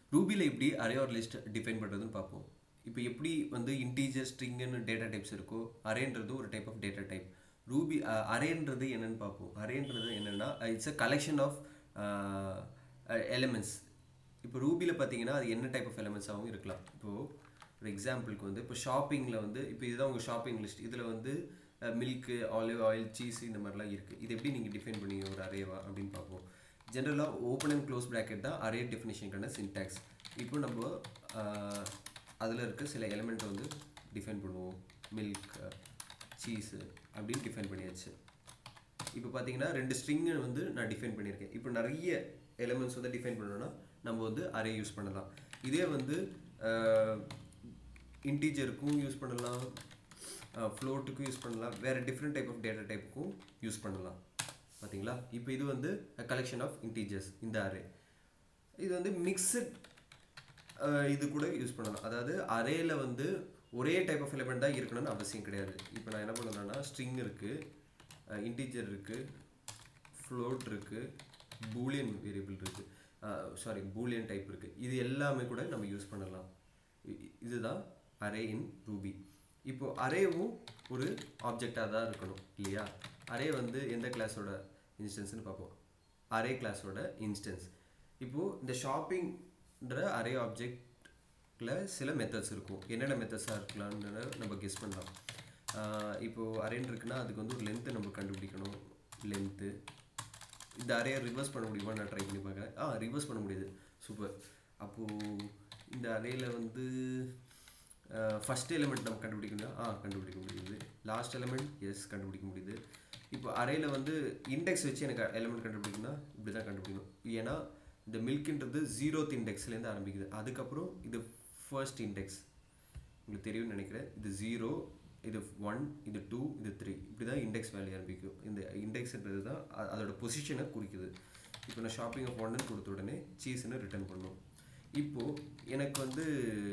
ரூபியில் எப்படி array R list define பண்ணுறதுன்னு பார்ப்போம் இப்போ எப்படி வந்து இன்டீஜர் ஸ்ட்ரிங்குன்னு டேட்டா டைப்ஸ் இருக்கோ அரேன்றது ஒரு type of data type Ruby அரேன்றது என்னன்னு பார்ப்போம் அரேன்றது என்னென்னா it's a collection of elements இப்போ ரூபியில் பார்த்தீங்கன்னா அது என்ன டைப் ஆஃப் எலிமெண்ட்ஸாகவும் இருக்கலாம் இப்போது ஒரு எக்ஸாம்பிளுக்கு வந்து இப்போ ஷாப்பிங்கில் வந்து இப்போ இதுதான் உங்கள் ஷாப்பிங் லிஸ்ட் இதில் வந்து மில்க்கு ஆலிவ் ஆயில் சீஸ் இந்த மாதிரிலாம் இருக்குது இது எப்படி நீங்கள் டிஃபைன் பண்ணீங்க ஒரு அரேவா அப்படின்னு பார்ப்போம் ஜென்ரலாக ஓப்பன் அண்ட் க்ளோஸ் ப்ராக்கெட் தான் அரே டெஃபினேஷனுக்கான சின்டாக்ஸ் இப்போ நம்ம அதில் இருக்க சில எலிமெண்ட் வந்து டிஃபைன் பண்ணுவோம் மில்க் சீஸு அப்படின்னு டிஃபைன் பண்ணியாச்சு இப்போ பார்த்தீங்கன்னா ரெண்டு ஸ்ட்ரிங்கை வந்து நான் டிஃபைன் பண்ணியிருக்கேன் இப்போ நிறைய எலிமெண்ட்ஸ் வந்து டிஃபைன் பண்ணணும்னா நம்ம வந்து அரே யூஸ் பண்ணலாம் இதே வந்து இன்டீஜருக்கும் யூஸ் பண்ணலாம் ஃப்ளோட்டுக்கும் யூஸ் பண்ணலாம் வேறு டிஃப்ரெண்ட் டைப் ஆஃப் டேட்டா டைப்புக்கும் யூஸ் பண்ணலாம் பார்த்தீங்களா இப்போ இது வந்து கலெக்ஷன் ஆஃப் இன்டீஜர்ஸ் இந்த அரே இது வந்து மிக்சட் இது கூட யூஸ் பண்ணலாம் அதாவது அரேல வந்து ஒரே டைப் ஆஃப் எலிமெண்ட் தான் இருக்கணும்னு அவசியம் கிடையாது இப்போ நான் என்ன பண்ணுறேன்னா ஸ்ட்ரிங் இருக்குது இன்டீஜர் இருக்குது ஃப்ளோட் இருக்குது பூலியன் வேரியபிள் இருக்குது சாரி பூலியன் டைப் இருக்குது இது எல்லாமே கூட நம்ம யூஸ் பண்ணலாம் இதுதான் அரே இன் ரூபி இப்போது அரேவும் ஒரு ஆப்ஜெக்டாக தான் இருக்கணும் இல்லையா அரே வந்து எந்த கிளாஸோட இன்ஸ்டன்ஸ்னு பார்ப்போம் அரே கிளாஸோட இன்ஸ்டன்ஸ் இப்போது இந்த ஷாப்பிங்ன்ற அரே ஆப்ஜெக்டில் சில மெத்தட்ஸ் இருக்கும் என்னென்ன மெத்தட்ஸாக இருக்கலாம்னு நம்ம கெஸ் பண்ணலாம் இப்போது அரேன் இருக்குன்னா அதுக்கு வந்து ஒரு லென்த்து நம்ம கண்டுபிடிக்கணும் லென்த்து இந்த அரேயை ரிவர்ஸ் பண்ண முடியுமா நான் ட்ரை பண்ணி பார்க்குறேன் ஆ ரிவர்ஸ் பண்ண முடியுது சூப்பர் அப்போது இந்த அரேயில் வந்து ஃபஸ்ட் எலிமெண்ட் நம்ம கண்டுபிடிக்கணும் ஆ கண்டுபிடிக்க முடியுது லாஸ்ட் எலிமெண்ட் எஸ் கண்டுபிடிக்க முடியுது இப்போ அரேயில் வந்து இண்டெக்ஸ் வச்சு எனக்கு எலிமெண்ட் கண்டுபிடிக்கணும்னா இப்படி தான் கண்டுபிடிக்கணும் ஏன்னா இந்த மில்க்ன்றது ஜீரோத் இண்டெக்ஸ்லேருந்து ஆரம்பிக்குது அதுக்கப்புறம் இது ஃபர்ஸ்ட் இண்டெக்ஸ் உங்களுக்கு தெரியும்னு நினைக்கிறேன் இது ஜீரோ இது ஒன் இது டூ இது த்ரீ இப்படி தான் இண்டெக்ஸ் வேல்யூ ஆரம்பிக்கும் இந்த இண்டெக்ஸ்ன்றது தான் அதோட பொசிஷனை குறிக்குது இப்போ நான் ஷாப்பிங் ஆஃப் ஒன்னு கொடுத்த உடனே சீஸ்னு ரிட்டர்ன் பண்ணும் இப்போது எனக்கு வந்து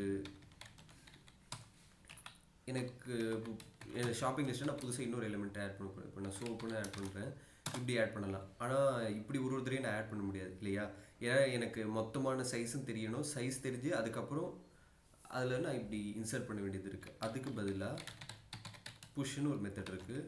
எனக்கு ஷாப்பிங் லிஸ்ட்டில் நான் புதுசாக இன்னொரு எலிமெண்ட் ஆட் பண்ண போகிறேன் இப்போ நான் சோப்புன்னு ஆட் பண்ணுறேன் இப்படி ஆட் பண்ணலாம் ஆனால் இப்படி ஒரு ஒருத்தரையும் நான் ஆட் பண்ண முடியாது இல்லையா ஏன்னா எனக்கு மொத்தமான சைஸும் தெரியணும் சைஸ் தெரிஞ்சு அதுக்கப்புறம் அதில் நான் இப்படி இன்சர்ட் பண்ண வேண்டியது இருக்குது அதுக்கு பதிலாக புஷ்னு ஒரு மெத்தட் இருக்குது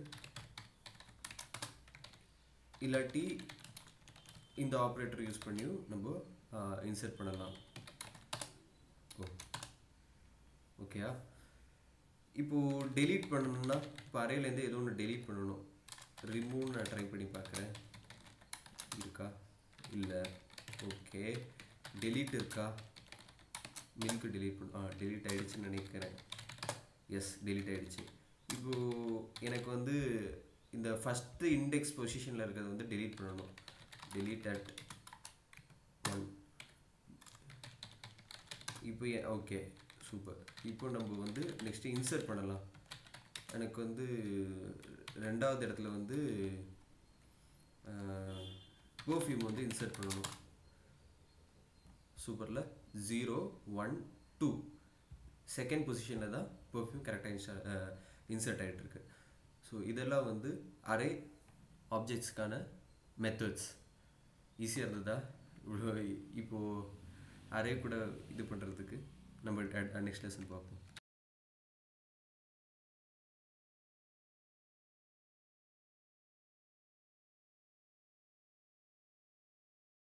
இல்லாட்டி இந்த ஆப்ரேட்டர் யூஸ் பண்ணியும் நம்ம இன்சர்ட் பண்ணலாம் ஓ ஓகேயா இப்போது டெலீட் பண்ணணும்னா இப்போ அறையிலேருந்து ஏதோ ஒன்று டெலீட் பண்ணணும் ரிமூவ் நான் ட்ரை பண்ணி பார்க்குறேன் இருக்கா இல்லை ஓகே டெலீட் இருக்கா மில்க் டெலீட் பண்ண ஆ டெலீட் ஆகிடுச்சுன்னு நினைக்கிறேன் எஸ் டெலீட் ஆகிடுச்சு இப்போது எனக்கு வந்து இந்த ஃபஸ்ட்டு இண்டெக்ஸ் பொசிஷனில் இருக்கிறத வந்து டெலீட் பண்ணணும் டெலீட் அட் ஒன் இப்போ ஓகே சூப்பர் இப்போ நம்ம வந்து நெக்ஸ்ட்டு இன்சர்ட் பண்ணலாம் எனக்கு வந்து ரெண்டாவது இடத்துல வந்து பர்ஃப்யூம் வந்து இன்சர்ட் பண்ணணும் சூப்பரில் ஜீரோ ஒன் டூ செகண்ட் பொசிஷனில் தான் பர்ஃப்யூம் கரெக்டாக இன்ஸ்டா இன்சர்ட் ஆகிட்டுருக்கு ஸோ இதெல்லாம் வந்து அரே ஆப்ஜெக்ட்ஸ்க்கான மெத்தட்ஸ் ஈஸியாக இருந்ததா இப்போது அரே கூட இது பண்ணுறதுக்கு நம்ம நெக்ஸ்ட் லெசன் பார்ப்போம்